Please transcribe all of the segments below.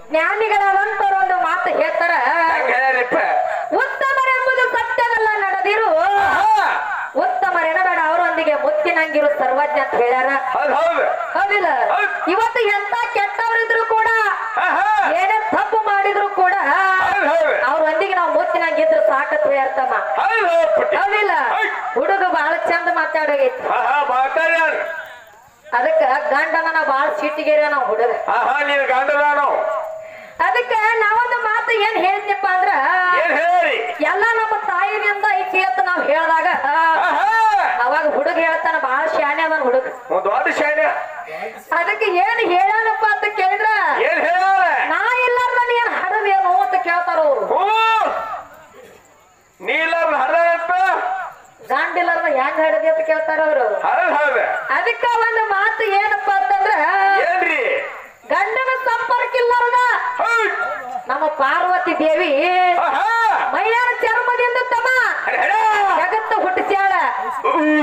ಜ್ಞಾನಿಗಳಾದಂತವ್ರು ಒಂದು ಮಾತು ಹೇಳ್ತಾರ ಹೆಂಗ್ ಹೇಳ್ಯಾರಿಪ್ಪ ಉತ್ತಮರೆಂಬುದು ಸತ್ಯವಲ್ಲ ನಡೆದಿರು ಆಹಾ, ಉತ್ತಮರೆನಬೇಡ ಅವರೊಂದಿಗೆ ಮುತ್ತಿನಂಗಿರು ಸರ್ವಜ್ಞ ಅಂತ ಹೇಳ್ಯಾರ ಹೌದ್ ಹೌದು ಹೌದಿಲ್ಲ ಹೌದ್. ಇವತ್ತು ಎಂತ ಕೆಟ್ಟವರಿದ್ರು ಕೂಡ ಆಹಾ, ಏನೇ ತಪ್ಪು ಮಾಡಿದ್ರು ಕೂಡ ಹೌದ್ ಹೌದು ಅವ್ರೊಂದಿಗೆ ನಾವು ಮುತ್ತಿನಂಗಿದ್ರು ಸಾಕತ್ ಹೇಳ್ತಮ್ಮ ಹೌದ್ ಹೌದ್ ಪುಟ್ಟಿ ಹೌದಿಲ್ಲ ಹೌದ್. ಹುಡುಗ ಬಹಳ ಚಂದ ಮಾತಾಡೋಗೈತಿ ಆಹಾ ಮಾತಾಡ್ಯಾರ ಅದಕ್ಕ ಗಂಡನ ನಾವು ಬಾಳ ಸಿಟ್ಟಿಗೆರ ನಾವು ಹುಡುಗ ಆಹಾ ನೀನ್ ಗಂಡದಾನು ಅದಕ್ಕ ನಾವೊಂದು ಮಾತು ಏನ್ ಹೇಳಿದ್ನಪ್ಪ ಅಂದ್ರ ಏನ್ ಹೇಳಿ ಎಲ್ಲ ನಮ್ಮ ತಾಯಿನಿಂದ ಐತಿ ಅಂತ ನಾವ್ ಹೇಳ್ದಾಗ ಆಹಾ ಅವಾಗ ಹುಡುಗ ಹೇಳ್ತಾನ ಬಹಳ ಶಾನೆ ಅದ ಹುಡುಗ ಒಂದ್ ದೊಡ್ಡ ಶಾನೆ ಅದಕ್ಕೆ ಏನ್ ಹೇಳನಪ್ಪ ಅಂತ ಕೇಳಿದ್ರ ಏನ್ ಹೇಳ್ಯಾರ ನಾ ಇಲ್ಲಾರ್ದ ನೀನ್ ಹಡದೇನು ಅಂತ ಕೇಳ್ತಾರ ಅವ್ರು ಹೂ ನೀಲರ್ ಹರಪ್ಪ ಗಂಡಿಲ್ಲಾರ್ದ ಹೆಂಗ್ ಹಡದಿ ಅಂತ ಕೇಳ್ತಾರ ಅವ್ರು ಹೌದ್ ಹೌದ್ ಅದಕ್ಕ ಒಂದು ಮಾತು ಏನಪ್ಪಾ ಅಂತಂದ್ರ ಏನ್ರಿ ಗಂಡನ ಸಂಪರ್ಕ ಇಲ್ಲಾರ್ದ ಹೌದ್ ನಮ್ಮ ಪಾರ್ವತಿ ದೇವಿ ಆಹಾ ಮೈಯಾರ ಚರ್ಮದಿಂದ ತಮ್ಮ ಹರ ಹರ. ಜಗತ್ತು ಹುಟ್ಟಿಸ್ಯಾಳ ಹ್ಮ್.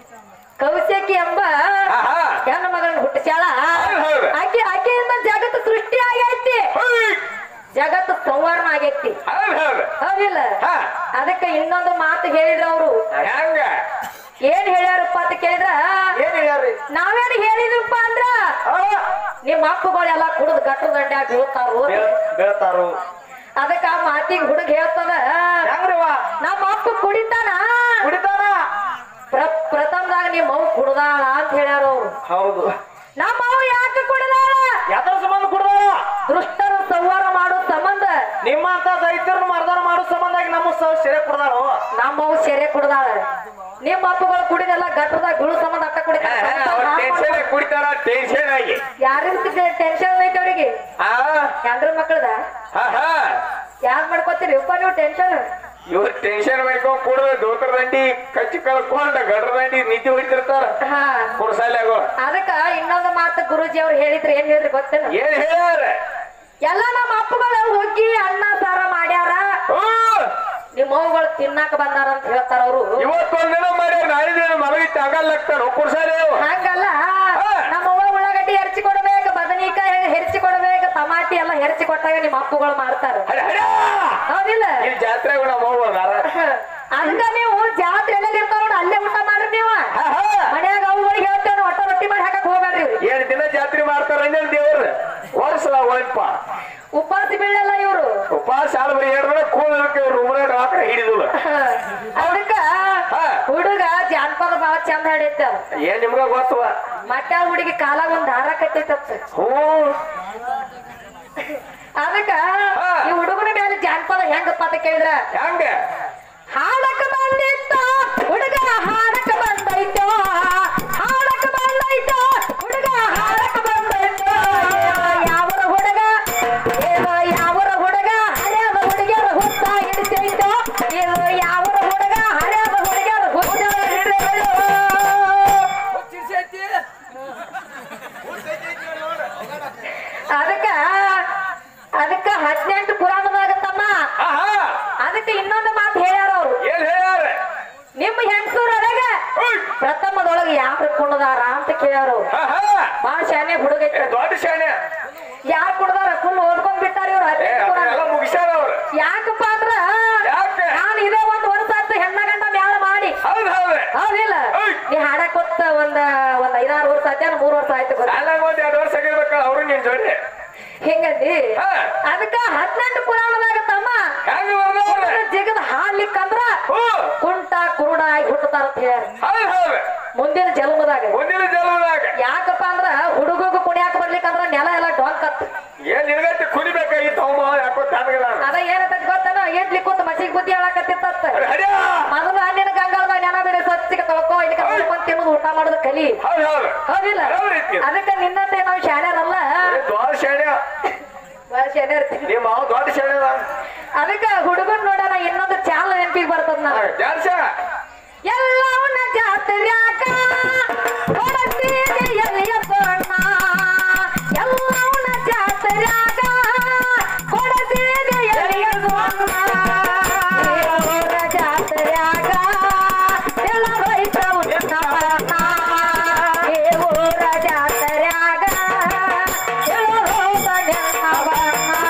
ಕೌಶಕಿ ಎಂಬ ಆಹಾ ಹೆಣ್ಣು ಮಗಳನ್ನ ಹುಟ್ಟಿಸ್ಯಾಳ ಹೌದ್ ಹೌದ್. ಆಕೆ ಆಕೆಯಿಂದ ಜಗತ್ತು ಸೃಷ್ಟಿ ಆಗೈತಿ ಹೌದ್ ಜಗತ್ತು ಸಂವರ್ಣ ಆಗೈತಿ ಹೌದ್ ಹೌದ್ ಹೌದಿಲ್ಲ ಹಾ ಅದಕ್ಕೆ ಇನ್ನೊಂದು ಮಾತು ಹೇಳಿದ್ರು ಅವರು ಹೆಂಗ ಏನ್ ಹೇಳ್ಯಾರಪ್ಪ ಅಂತ ಕೇಳಿದ್ರ ಏನ್ ಹೇಳ್ಯಾರಿ ನಾವೇನ್ ಹೇಳಿದ್ರಪ್ಪ ಅಂದ್ರ ನಿಮ್ಮ ಅಪ್ಪಗಳೆಲ್ಲ ಕುಡಿದು ಗಟ್ಟು ದಂಡ ಬೀಳ್ತಾರು ಹೇಳ್ತಾರು ಅದಕ್ಕ ಆ ಮಾತಿಗೆ ಹುಡುಗ ಹೇಳ್ತದ ಹೆಂಗ್ರಿವ ನಮ್ಮ ಅಪ್ಪ ಕುಡಿತಾನ ಕುಡಿತಾನ ಪ್ರ- ಪ್ರಥಮದಾಗ ನಿಮ್ಮ ಅವ್ ಕುಡ್ದಾಳ ಅಂತ ಹೇಳ್ಯಾರ ಅವ್ರು ಹೌದು ನಮ್ಮ ಅವ್ ಯಾಕೆ ಕುಡ್ದಾಳ ಯಾವ್ದ್ರ ಸಂಬಂಧ ಕುಡ್ದಾರ ದುಷ್ಟರು ಸಂಹಾರ ಮಾಡೋ ಸಂಬಂಧ ನಿಮ್ಮಂತ ದೈತ್ಯರನ್ನು ಮರ್ದಾರ ಮಾಡೋ ಸಂಬಂಧಾಗಿ ನಮ್ಮ ಸಹ ಸೆರೆ ಕುಡ್ದಾರ ನಮ್ಮ ಅವ್ ಸೆರೆ ಕುಡ್ದಾಳ ನಿಮ್ಮ ಅಪ್ಪಗಳು ಕುಡಿದೆಲ್ಲ ಗಟ್ಟದಾಗ ಬೀಳು ಸಂಬಂಧ ಅಟ್ಟ ಕುಡಿತಾರ ಕುಡಿತಾರ ಟೆನ್ಷನ್ ಆಗಿ ಯಾರಿಂದ ಟೆನ್ಷನ್ ಐತೆ ಅವ್ರಿಗೆ ಆ ಹೆಂಡ್ರ ಮಕ್ಕಳದ ಹಾ ಹಾ ಯಾರ್ ಮಾಡ್ಕೋತೀರಿ ಉಪ್ಪ ನೀವು ಟೆನ್ಷನ್ ಇವ್ರು ಟೆನ್ಷನ್ ಮಾಡ್ಕೊಂಡ್ ಕುಡ್ದ ದೋತರ ದಂಡಿ ಕಚ್ಚಿ ಕಳ್ಕೊಂಡ ಗಡ್ರ ದಂಡಿ ನಿದ್ದೆ ಹೊಡಿತಿರ್ತಾರ ಹಾ ಕುರ್ಸಾಲ್ಯಾಗ ಅದಕ್ಕ ಇನ್ನೊಂದು ಮಾತು ಗುರುಜಿ ಅವ್ರು ಹೇಳಿದ್ರು ಏನ್ ಹೇಳಿದ್ರು ಗೊತ್ತೇನು ಏನ್ ಹೇಳ್ಯಾರ ಎಲ್ಲ ನಮ್ಮ ಅಪ್ಪಗಳು ಹೋಗಿ ಅನ್ನ ಸಾರ ಮಾಡ್ಯಾರ ಹ್ಮ್. ನಿಮ್ಮ ಅವುಗಳು ತಿನ್ನಾಕ ಬಂದಾರ ಅಂತ ಹೇಳ್ತಾರ ಅವರು ಇವತ್ತೊಂದ್ ದಿನ ಮಾಡಿ ನಾಳೆ ದಿನ ಮಲಗಿತ್ತು ಆಗಲ್ಲಾಗ್ತಾರ ಕುರ್ಸಾಲೆ ಹಂಗಲ್ಲ ನಮ್ಮ ಅವ್ವ ಉಳ್ಳಾಗಡ್ಡಿ ಹೆರ್ಚಿ ಕೊಡ್ಬೇಕು ಬದನಿಕಾಯಿ ಹೆರ್ಚಿ ಕೊಡ್ಬೇಕು ಟಮಾಟಿ ಎಲ್ಲ ಹೆರ್ಚಿ ಕೊಟ್ಟಾಗ ನಿಮ್ಮ ಅಪ್ಪಗಳು ಮಾಡ್ತಾರ ಹೌದಿಲ್ಲ ಇಲ್ಲಿ ಜಾತ್ರೆ ನಮ್ಮ ಅವ್ವ ಅದಾರ ಅದಕ್ಕ ನೀವು ಜಾತ್ರೆ ಎಲ್ಲ ಇರ್ತಾರ ನೋಡಿ ಅಲ್ಲೇ ಊಟ ಮಾಡ್ರಿ ನೀವು ಹಾ, ಹಾ. ಮನ್ಯಾಗ ಅವುಗಳಿಗೆ ಹೇಳ್ತೇವೆ ಒಟ್ಟ ರೊಟ್ಟಿ ಮಾಡಿ ಹಾಕಕ್ ಹೋಗ್ಬೇಡ್ರಿ ಇವ್ರಿಗೆ. ಏನ್ ದಿನ ಜಾತ್ರೆ ಮಾಡ್ತಾರ ಅಂದೇನ್ ದೇವ್ರ ವರ್ಷಲ ಒಯ್ಪ ಉಪವಾಸ ಬೀಳಲ್ಲ ಇವರು ಉಪವಾಸ ಆದ ಬರೀ ಹೇಳಿದ್ರೆ ಕೂದಲಕ್ಕೆ ರೂಮ್ನಾಗ ರಾತ್ರಿ ಹಿಡಿದಿಲ್ಲ ಅದಕ್ಕ ಹಾ. ಹುಡುಗ ಜಾನಪದ ಬಾಳ ಚಂದ ಹಾಡೈತ ಏನ್ ನಿಮ್ಗ ಗೊತ್ತವ ಮಟ್ಟ ಹುಡುಗಿ ಕಾಲಾಗ ಒಂದ್ ದಾರ ಕಟ್ಟೈತತ್ತ ಹ್ಞೂ ಅದಕ್ಕ ಹಾ. ಈ ಹುಡುಗನ ಮೇಲೆ ಜಾನಪದ ಹೆಂಗಪ್ಪ ಅಂತ ಕೇಳಿದ್ರ ಹೆಂಗ ಹಾಡಕ ಬಂದಿತ್ತ ಹುಡುಗ ಹಾಡಕ ಬಂದೈತೋ ಹಾಡಕ ಬಂದೈತೋ ಹುಡುಗ ಹಾಡಕ ಬಂದೈತೋ ಯಾವರ ಹುಡುಗ ಏನೋ ಯಾವರ ಹುಡುಗ ಹರ್ಯಾದ ಹುಡುಗಿಯರ ಹುತ್ತ ಹಿಡಿತೈತೋ ಇದು ಯಾವರ ಹುಡುಗ ಹರ್ಯಾದ ಹುಡುಗಿಯರ ಹುತ್ತ ಹಿಡಿತೈತೋ ಅದಕ್ಕ ಅದಕ್ಕ ಹದಿನೆಂಟು ಪುರಾಣದಾಗ ತಮ್ಮ ಆಹಾ ಅದಕ್ಕೆ ಇನ್ನೊಂದು ಮಾತು ಹೇಳ್ಯಾರ ಅವ್ರು ಏನ್ ಹೇಳ್ಯಾರ ನಿಮ್ಮ ಹೆಂಗಸೂರೊಳಗ ಪ್ರಥಮದೊಳಗೆ ಯಾರು ಕುಣದಾರ ಅಂತ ಕೇಳ್ಯಾರ ಅವ್ರು ಆಹಾ ಬಾಳ ಶಾನೆ ಹುಡುಗ ಏ, ದೊಡ್ಡ ಶಾಣೆ ಯಾರು ಕುಣದಾರ ಫುಲ್ ಓದ್ಕೊಂಡ್ ಬಿಟ್ಟಾರ ಇವ್ರು ಏ ಹದಿನೆಂಟು ಪುರಾಣ ಅದನ್ನೆಲ್ಲ ಮುಗಿಸ್ಯಾರ ಅವ್ರು ಯಾಕಪ್ಪ ಅಂದ್ರ ಯಾಕೆ ನಾನು ಇದೇ ಒಂದ್ ವರ್ಷ ಆಯ್ತು ಹೆಣ್ಣ ಗಂಡ ಮ್ಯಾಲ ಮಾಡಿ ಹೌದ್ ಹೌದ್ ಹೌದಿಲ್ಲ ಹೌದ್. ನೀ ಹಾಡಕ್ ಗೊತ್ತ ಒಂದ್ ಒಂದ್ ಐದಾರು ವರ್ಷ ಆಯ್ತು ಮೂರ್ ವರ್ಷ ಆಯ್ತು ಗೊತ್ತ ಅಲ್ಲ ಒಂದ್ ಎರಡು ವರ್ಷ ಆಗಿರ್ಬೇಕಲ್ಲ ಅವ್ರು ನಿನ್ ಜೋಡಿ ಹೆಂಗಂದಿ ಹಾ. ಅದಕ್ಕ ಹದಿನೆಂಟು ಪುರಾಣದಾಗ ತಮ್ಮ ಹೆಂಗ ಬರ್ದವ್ರ ಜಿಗದ ಹಾಡ್ಲಿಕ್ಕಂದ್ರ ಹ್ಞೂ ಕುಂಟ ಕುರುಡ ಆಗಿ ಹುಟ್ಟತಾರ ಅಂತ ಹೇಳ್ಯಾರ ಹೌದ್ ಹೌದ್ ಮುಂದಿನ ಜನ್ಮದಾಗ ಮುಂದಿನ ಜನ್ಮದಾಗ ಯಾಕಪ್ಪ ಅಂದ್ರ ಹುಡುಗಗ ಕುಣಿಯಾಕ ಬರ್ಲಿಕ್ಕಂದ್ರ ನೆಲ ಎಲ್ಲ ಡೊಂಕತ್ ಏನ್ ನಿನಗತ್ತೆ ಕುಡಿಬೇಕಾಗಿತ್ತು ಅವ ಯಾಕೋ ತನಗದ ಅದ ಏನಂತ ಗೊತ್ತನ ಎದ್ಲಿ ಕೂತ್ ಮಸಿಗ್ ಬುದ್ಧಿ ಹೇಳಕತ್ತಿತ್ತ ಹರಿಯ ಮೊದಲು ಹಣ್ಣಿನ ಗಂಗಾಳದಾಗ ನೆನ ಬೇರೆ ಸ್ವಚ್ಛಗೆ ತೊಳ್ಕೊ ಇದಕ್ಕೆ ತೊಳ್ಕೊಂಡ್ ತಿನ್ನೋದು ಊಟ ಮಾಡೋದು ಕಲಿ ಹೌದ್ ಹೌದ್ ಹೌದಿಲ್ಲ ಯಾವ ರೀತಿ? ಅದಕ್ಕೆ ನಿನ್ನಂತೆ ನಾವು ಶಾಣ್ಯರಲ್ಲ ಏ, ದೊಡ್ಡ ಶಾಣೆ ಬಾಳ್ ಶಾಣ್ಯ ಇರ್ತೀನಿ ನಿಮ್ಮ ಮಾವ ದೊಡ್ಡ ಶಾಣೆ ಅದಕ್ಕೆ ಹುಡುಗನ್ ನೋಡೋಣ ಇನ್ನೊಂದು ಚಾಲ ನೆನಪಿಗೆ ಬರ್ತದ ನಾವು ಜಾರ್ಸ ಎಲ್ಲವನ್ನ ಜಾತ್ರ್ಯಾಕ ಕೊಡತೀರಿ ಎಲ್ಲಿಯ ಸೊನ್ನ ಎಲ್ಲವನ್ನ ಜಾತ್ರ್ಯಾಕ ಕೊಡತೀರಿ ಎಲ್ಲಿಯ ಸೊನ್ನ ದೇವರ ಜಾತ್ರ್ಯಾಗ ಎಲ್ಲ ರೈತ ಉತ್ತಮನ ದೇವರ ಜಾತ್ರ್ಯಾಗ ಎಲ್ಲ ರೋಗ ನೆನ್ನವನ್ನ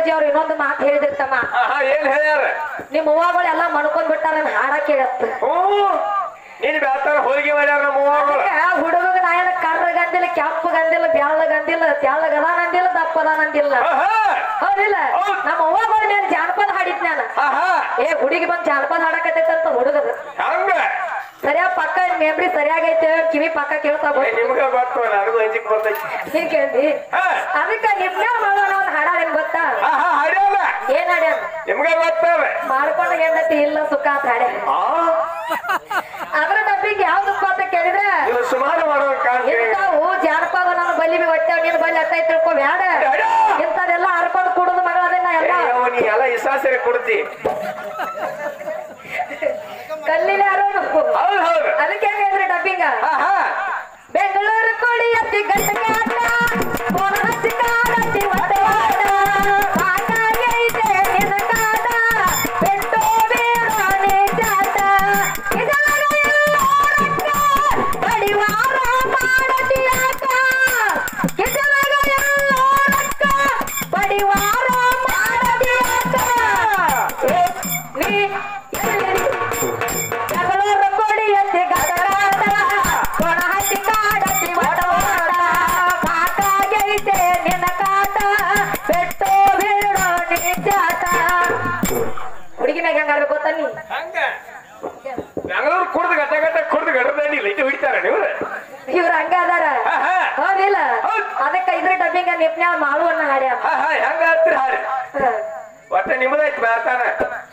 ಗುರುಜಿ ಅವ್ರು ಇನ್ನೊಂದು ಮಾತು ಹೇಳಿದಿರ್ತಮ್ಮ ಆಹಾ ಏನ್ ಹೇಳ್ಯಾರ ನಿಮ್ ಅವ್ವಗಳು ಎಲ್ಲಾ ಮಣ್ಕೊಂಡ್ ಬಿಟ್ಟಾರ ನನ್ ಹಾಡ ಕೇಳತ್ತ ಹ್ಞೂ ನೀನ್ ಬ್ಯಾತಾರ ಹೋಳಿಗೆ ಮಾಡ್ಯಾರ ನಮ್ಮ ಅವ್ವಗಳು ಹುಡುಗ ನಾ ಏನ ಕರ್ರ ಗಂದಿಲ್ಲ ಕೆಂಪು ಗಂದಿಲ್ಲ ಬ್ಯಾಳ ಗಂದಿಲ್ಲ ತೆಳ್ಳಗ ಅದಾನ ಅಂದಿಲ್ಲ ದಪ್ಪ ಅದಾನ ಅಂದಿಲ್ಲ ಆಹಾ ಹೌದಿಲ್ಲ ಹೌದ್. ನಮ್ಮ ಅವ್ವಗಳು నేను ಜಾನಪದ ಹಾಡಿದ್ ನಾನು ಆಹಾ ಏ ಹುಡುಗಿ ಬಂದ್ ಜಾನಪದ ಹಾಡಕತ್ತೈತಂತ ಹುಡುಗದ ಹಂಗ ಸರಿಯಾ ಪಕ್ಕ ಮೆಮ್ರಿ ಸರಿಯಾಗೈತೆ ಕಿವಿ ಪಕ್ಕ ಕೇಳ್ತಾ ಏ, ಬಂತು ನಿಮ್ಗ ಗೊತ್ತು ನನಗೂ ಅಂಜಿಕ್ ಬರ್ತೈತಿ ನೀನ್ ಕೇಳ್ದಿ ಹಾ ಅದಕ್ಕ ನಿಮ್ಗೆ ಮಾಡೋಣ ಒಂದ್ ಹಾಡ ಏನ್ ಗೊತ್ತಾ ಆಹಾ ಹಾಡ್ಯಾರ ಏನ್ ಹಾಡ್ಯಾನ ನಿಮ್ಗ ಗೊತ್ತದ ಮಾಡ್ಕೊಂಡ ಹೆಂಡತಿ ಇಲ್ಲ ಸುಖ ಅಂತ ಹಾಡ್ಯಾನ ಆ ಅದ್ರ ಡಬ್ಬಿಗೆ ಯಾವ್ದಪ್ಪ ಅಂತ ಕೇಳಿದ್ರೆ ಇದು ಸುಮಾರು ಮಾಡೋದು ಕಾಣ್ತೀವಿ ಇಂಥವು ಜಾನಪದ ನನ್ನ ಬಲಿ ಹೊಟ್ಟೆ ನಿನ್ ಬಲಿ ಅಟ್ಟ ತಿಳ್ಕೊ ಬ್ಯಾಡ ಇಂಥದೆಲ್ಲ ಹರ್ಕೊಂಡು ಕುಡುದು ಮಗಳದನ್ನ ಎಲ್ಲ ನೀ ಎಲ್ಲ ಇಸಾಸರಿ ಕೊಡ್ತಿ ಕಲ್ಲಿಲೆ ಅರೋನು ಹೌದು ಹೌದು ಅದಕ್ಕೆ ಹೆಂಗಂದ್ರೆ ಡಬ್ಬಿಂಗ ಆಹಾ ಬೆಂಗಳೂರು ಕೊಡಿ ಅತಿ ಗಂಟೆ ಫೋನ್ ಹಚ್ಚಿ ಕಾಡತಿ ಒಟ್ಟವಾಡ ಸಾಕಾಗೈತೆ ನಿನ್ನ ಕಾಟ ಬೆಟ್ಟೋ ಬೇಡಾನೆ ಜಾಟ ಇದರಾಗ ಎಲ್ಲರಕ್ಕ ಬಡಿವಾರ ಮಾಡತಿ ಆಟ ಇದರಾಗ ಎಲ್ಲರಕ್ಕ ಬಡಿವಾರ ಮಾಡತಿ ಆಟ ಏ, ನೀ ಎಲ್ಲಿ ಜಗಳೂರು ಕೊಡಿಯತ್ತಿ ಗದಗಾಡ ಕೊಣ ಹತ್ತಿ ಕಾಡತ್ತಿ ವಟವಾಡ ಸಾಕಾಗೈತೆ ನಿನ್ನ ಕಾಟ ಬೆಟ್ಟೋ ಬೀಳೋ ನಿಜಾಟ ಹುಡುಗಿ ಮ್ಯಾಗ ಹೆಂಗ್ ಆಡ್ಬೇಕು ಗೊತ್ತಾ ನೀ ಹಂಗ ಬೆಂಗಳೂರು ಕುಡ್ದು ಗಟ್ಟ ಗಟ್ಟ ಕುಡ್ದು ಗಡ್ರದಂಡಿ ಲೈಟ್ ಹೊಡಿತಾರ ನೀವು ಇವ್ರ ಹಂಗ ಅದಾರ ಆಹಾ ಹೌದಿಲ್ಲ ಹೌದ್. ಅದಕ್ಕ ಇದ್ರ ಡಬ್ಬಿಂಗ ನಿಪ್ನ್ಯಾವ ಮಾಳುವನ್ನ ಹಾಡ್ಯಾವ ಆಹಾ ಹೆಂಗ ಹತ್ತಿರ ಹಾರಿ ಹ. ಒಟ್ಟ ನಿಮ್ಮದೈತಿ ಬೇತಾನ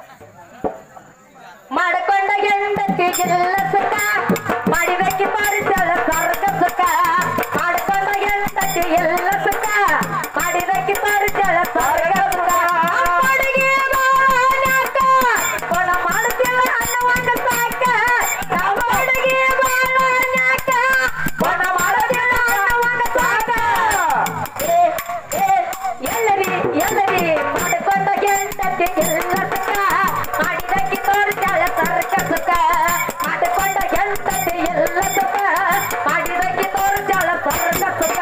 ಮಾಡ್ಕೊಂಡ ಹೆಂಡತಿಗೆಲ್ಲ ಸುಖ ಮಾಡಿದಕ್ಕೆ ಪಾರಿಸಲ ಸ್ವರ್ಗ ಸುಖ ಮಾಡ್ಕೊಂಡ ಹೆಂಡತಿ ಎಲ್ಲ ಸುಖ ಮಾಡಿದಕ್ಕೆ ಪಾರಿಸಲ ಸ್ವರ್ಗ ಸುಖ ಅಪ್ಪಡಿಗೆ ಬಾಳ್ಯಾಕ, ಕೊಣ ಮಾಡ್ತಿಲ್ಲ ಅನ್ನುವಂಗ ಸಾಕ ನಮ್ಮಡಿಗೆ ಬಾಳ್ಯಾಕ, ಕೊಣ ಮಾಡೋದಿಲ್ಲ ಅನ್ನುವಂಗ ಸಾಕ ಏ, ಏ, ಎಲ್ಲರಿ ಎಲ್ಲರಿ ಮಾಡಿಕೊಂಡ ಗೆಂಡತಿ ಎಲ್ಲ ಸುಖ ಮಾಡಿದಕ್ಕೆ ತೋರಿಸ್ಯಾಳ ಸರ್ಕ ಸುಖ ಮಾಡಿಕೊಂಡ ಗೆಂಡತಿ ಎಲ್ಲ ಸುಖ ಮಾಡಿದಕ್ಕೆ ತೋರಿಸ್ಯಾಳ ಸರ್ಕ ಸುಖ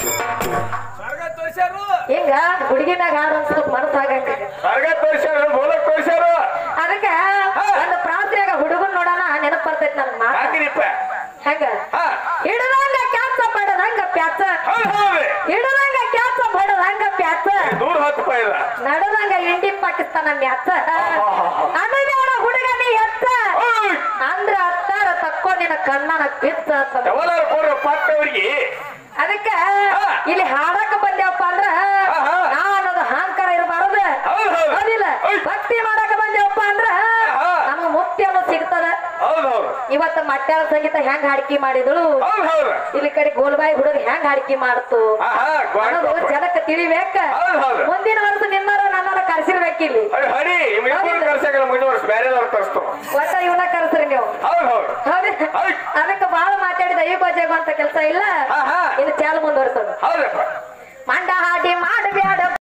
ಹಿಂಗ ಹುಡುಗಿ ಮ್ಯಾಗ ಹಾಡು ಅನ್ಸೋದು ಮನಸ್ಸು ಆಗಂಗ ಹೊರಗ ತೋರಿಸ್ಯಾರ ಬೋಲಕ್ ತೋರಿಸ್ಯಾರ ಅದಕ್ಕ ಒಂದು ಪ್ರಾಂತ್ಯಾಗ ಹುಡುಗನ್ ನೋಡೋಣ ನೆನಪು ಬರ್ತೈತಿ ನನ್ ಮಾತು ಹಂಗಿರಿಪ್ಪ ಹೆಂಗ ಹಾ ಹಿಡದಂಗ ಕ್ಯಾಚ ಬಡದಂಗ ಪ್ಯಾಚ ಹೌದು ಹೌದು ಹಿಡದಂಗ ಕ್ಯಾಚ ಬಡದಂಗ ಪ್ಯಾಚ ದೂರ ಹತ್ತಪ್ಪ ಇಲ್ಲ ನಡದಂಗ ಇಂಡಿ ಪಾಕಿಸ್ತಾನ ಮ್ಯಾಚ ಅನ್ನಬೇಡ ಹುಡುಗ ನೀ ಎತ್ತ ಓಯ್! ಅಂದ್ರ ಅತ್ತಾರ ತಕ್ಕೋ ನಿನ್ನ ಕಣ್ಣನ ಪಿತ್ತ ಅಂತ ಯಾವನಾರ ಕೊಡ್ರ ಪಕ್ಕವ್ರಿಗೆ ಅದಕ್ಕ ಹಾ. ಇಲ್ಲಿ ಹಾಡಕ ಬಂದೇವಪ್ಪ ಅಂದ್ರ ಆಹಾ. ನಾ ಅನ್ನೋದು ಅಹಂಕಾರ ಇರಬಾರದು ಹೌದು ಹೌದು ಹೌದಿಲ್ಲ ಓಯ್! ಭಕ್ತಿ ಮಾಡಕ ಬಂದೇವಪ್ಪ ಅಂದ್ರ ಆಹಾ. ನಮಗ್ ಮುಕ್ತಿ ಅನ್ನೋದು ಸಿಗ್ತದ ಹೌದು ಹೌದು ಇವತ್ತ ಮಟ್ಯಾಳ ಸಂಗೀತ ಹೆಂಗ್ ಹಾಡ್ಕಿ ಮಾಡಿದಳು ಹೌದು ಹೌದು ಇಲ್ಲಿ ಕಡೆ ಗೋಲ್ಬಾಯಿ ಹುಡುಗ ಹೆಂಗ್ ಹಾಡ್ಕಿ ಮಾಡ್ತು ಆಹಾ ಅನ್ನೋದು ಗೋಡ್ ಜನಕ್ಕೆ ತಿಳಿಬೇಕ ಹೌದು ಹೌದು ಮುಂದಿನ ವರ್ಷ ನಿನ್ನಾರ ನನ್ನಾರ ಕರ್ಸಿರ್ಬೇಕಿಲ್ಲಿ ಅಯ್ಯೋ, ಹರಿ ನಿಮ್ಮಿಬ್ಬರು ಕರ್ಸಂಗಿಲ್ಲ ಮುಂದಿನ ವರ್ಷ ಬೇರೆದವ್ರು ತರಿಸ್ತು ಒಟ್ಟ ಇವನ ಕರ್ಸ್ರಿ ನೀವು ಹೌದು ಹೌದು ಹೌದು ಹೌದು. ಅದಕ್ಕೆ ಬಾಳ ಮಾತಾಡಿದ ಈ ಬಜೆಗು ಅಂತ ಕೆಲಸ ಇಲ್ಲ ಆಹಾ ಇನ್ನು ಚಾಲು ಮುಂದುವರ್ಸೋದು ಹೌದಪ್ಪ ಮಂಡ